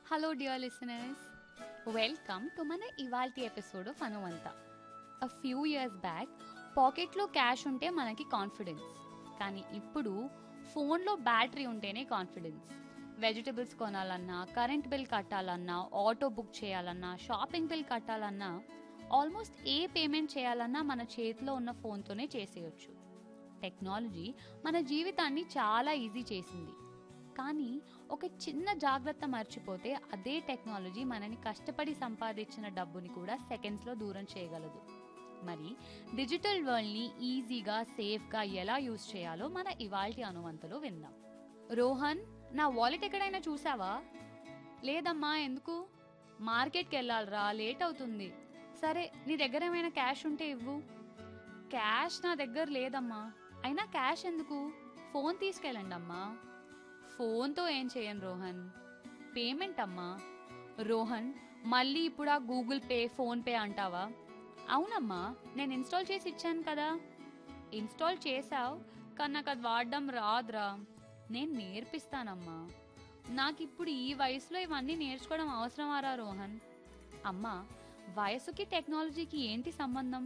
hello dear listeners welcome to మన ఇవాల్టి episode of అనువంత అ ఫ్యూ ఇయర్స్ బ్యాక్ పాకెట్లో క్యాష్ ఉంటే మనకి కాన్ఫిడెన్స్ కానీ ఇప్పుడు ఫోన్లో బ్యాటరీ ఉంటేనే కాన్ఫిడెన్స్ వెజిటబుల్స్ కొనాలన్నా కరెంట్ బిల్ కట్టాలన్నా ఆటో బుక్ చేయాలన్నా షాపింగ్ బిల్ కట్టాలన్నా ఆల్మోస్ట్ ఏ పేమెంట్ చేయాలన్నా మన చేతిలో ఉన్న ఫోన్తోనే చేసేయచ్చు టెక్నాలజీ మన జీవితాన్ని చాలా ఈజీ చేసింది కానీ ఒక చిన్న జాగ్రత్త మర్చిపోతే అదే టెక్నాలజీ మనని కష్టపడి సంపాదించిన డబ్బుని కూడా సెకండ్స్లో దూరం చేయగలదు మరి డిజిటల్ వరల్డ్ని ఈజీగా సేఫ్గా ఎలా యూజ్ చేయాలో మన ఇవాల్టి అనువంతలో విందాం రోహన్ నా వాలెట్ ఎక్కడైనా చూసావా లేదమ్మా ఎందుకు మార్కెట్కి వెళ్ళాలిరా లేట్ అవుతుంది సరే నీ దగ్గర ఏమైనా క్యాష్ ఉంటే ఇవ్వు క్యాష్ నా దగ్గర లేదమ్మా అయినా క్యాష్ ఎందుకు ఫోన్ తీసుకెళ్ళండి అమ్మా ఫోన్తో ఏం చేయను రోహన్ పేమెంట్ అమ్మా రోహన్ మళ్ళీ ఇప్పుడు ఆ గూగుల్ పే ఫోన్పే అంటావా అవునమ్మా నేను ఇన్స్టాల్ చేసి ఇచ్చాను కదా ఇన్స్టాల్ చేసావు కానీ నాకు అది వాడడం రాదురా నేను నేర్పిస్తానమ్మా నాకు ఇప్పుడు ఈ వయసులో ఇవన్నీ నేర్చుకోవడం అవసరమారా రోహన్ అమ్మా వయసుకి టెక్నాలజీకి ఏంటి సంబంధం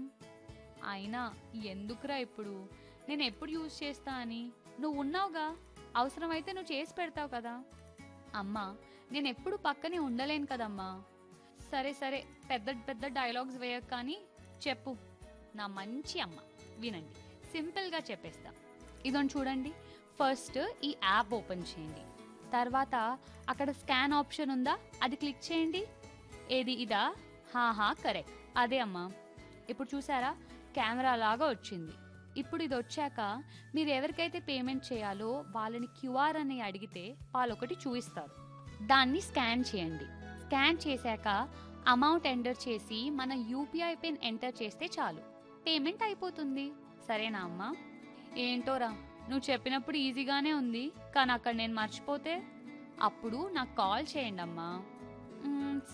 అయినా ఎందుకురా ఇప్పుడు నేను ఎప్పుడు యూజ్ చేస్తా అని నువ్వు ఉన్నావుగా అవసరమైతే నువ్వు చేసి పెడతావు కదా అమ్మా నేను ఎప్పుడు పక్కనే ఉండలేను కదమ్మా సరే సరే పెద్ద పెద్ద డైలాగ్స్ వేయక కానీ చెప్పు నా మంచి అమ్మ వినండి సింపుల్గా చెప్పేస్తా ఇదని చూడండి ఫస్ట్ ఈ యాప్ ఓపెన్ చేయండి తర్వాత అక్కడ స్కాన్ ఆప్షన్ ఉందా అది క్లిక్ చేయండి ఏది ఇదా హా కరెక్ట్ అదే అమ్మా ఇప్పుడు చూసారా కెమెరా లాగా వచ్చింది ఇప్పుడు ఇది వచ్చాక మీరు ఎవరికైతే పేమెంట్ చేయాలో వాళ్ళని క్యూఆర్ అని అడిగితే వాళ్ళు ఒకటి చూపిస్తారు దాన్ని స్కాన్ చేయండి స్కాన్ చేశాక అమౌంట్ ఎంటర్ చేసి మన యూపీఐ పిన్ ఎంటర్ చేస్తే చాలు పేమెంట్ అయిపోతుంది సరేనా అమ్మా ఏంటోరా నువ్వు చెప్పినప్పుడు ఈజీగానే ఉంది కానీ అక్కడ నేను మర్చిపోతే అప్పుడు నాకు కాల్ చేయండి అమ్మా